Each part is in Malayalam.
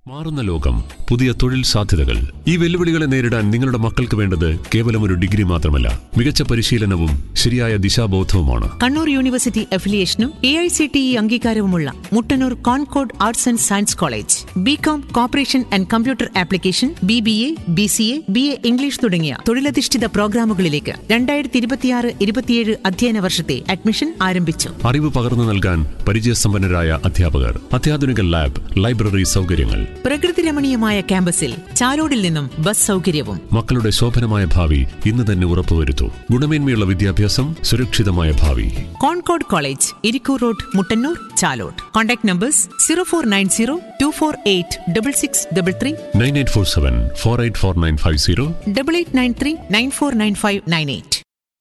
മാറുന്ന ലോകം പുതിയ തൊഴിൽ സാധ്യതകൾ ഈ വെല്ലുവിളികളെ നേരിടാൻ നിങ്ങളുടെ മക്കൾക്ക് വേണ്ടത് കേവലം ഒരു ഡിഗ്രി മാത്രമല്ല മികച്ച പരിശീലനവും ശരിയായ ദിശാബോധവുമാണ് കണ്ണൂർ യൂണിവേഴ്സിറ്റി അഫിലിയേഷനും A I C T E അംഗീകാരവുമുള്ള Muttannur Concord arts and science college B com cooperation and computer application B B A B C A B A English തുടങ്ങിയ തൊഴിലധിഷ്ഠിത പ്രോഗ്രാമുകളിലേക്ക് രണ്ടായിരത്തി ഇരുപത്തിയാറ് ഇരുപത്തിയേഴ് അധ്യയന വർഷത്തെ അഡ്മിഷൻ ആരംഭിച്ചു അറിവ് പകർന്നു നൽകാൻ പരിചയസമ്പന്നരായ അധ്യാപകർ അത്യാധുനിക ലാബ് ലൈബ്രറി സൗകര്യങ്ങൾ പ്രകൃതി രമണീയമായ ക്യാമ്പസിൽ ചാലോടിൽ നിന്നും ബസ് സൗകര്യവും മക്കളുടെ ശോഭനമായ ഭാവി ഇന്ന് തന്നെ ഉറപ്പുവരുത്തൂ ഗുണമേന്മയുള്ള വിദ്യാഭ്യാസം സുരക്ഷിതമായ ഭാവി Concord college Irikkur road Muttannur Chalode contact numbers zero four nine zero two four eight double six double three nine eight four seven four eight four nine five zero double eight nine three nine four nine five nine eight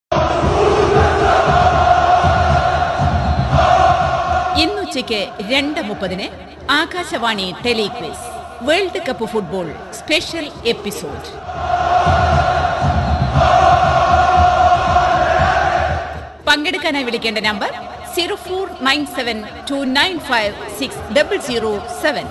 ഇന്നുച്ചയ്ക്ക് രണ്ട് മുപ്പതിന് Akashvani telequiz world cup football special episode പങ്കെടുക്കാനായി വിളിക്കേണ്ട number zero four nine seven two nine five six double zero seven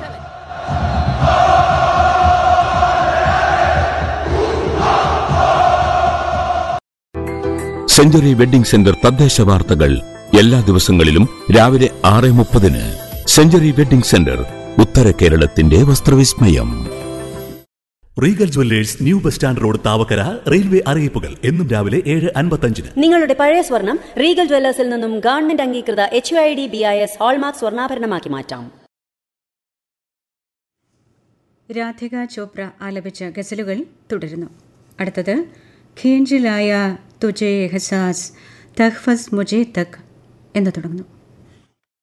century wedding centre തദ്ദേശ വാർത്തകൾ എല്ലാ ദിവസങ്ങളിലും രാവിലെ ആറ് മുപ്പതിന് സെഞ്ചുറി വെഡിംഗ് സെന്റർ ഉത്തര കേരളത്തിന്റെ വസ്ത്രവിസ്മയം Regal jewellers new bus stand road Thavakkara railway അറിയിപ്പുകൾ എന്നും രാവിലെ ഏഴ് അൻപത്തഞ്ചിന് നിങ്ങളുടെ പഴയ സ്വർണം റീഗൽ ജ്വല്ലേഴ്സിൽ നിന്നും ഗവൺമെന്റ് അംഗീകൃത H I D B I S hallmark സ്വർണ്ണാഭരണമാക്കി മാറ്റാം രാധിക ചോപ്ര ആലപിച്ച ഗസലുകൾ തുടരുന്നു അടുത്തത് ഖേഞ്ചിലായ തുജെ ഹസാസ് തഹ്ഫസ് മുജെ തക് എന്ന് തുടങ്ങുന്നു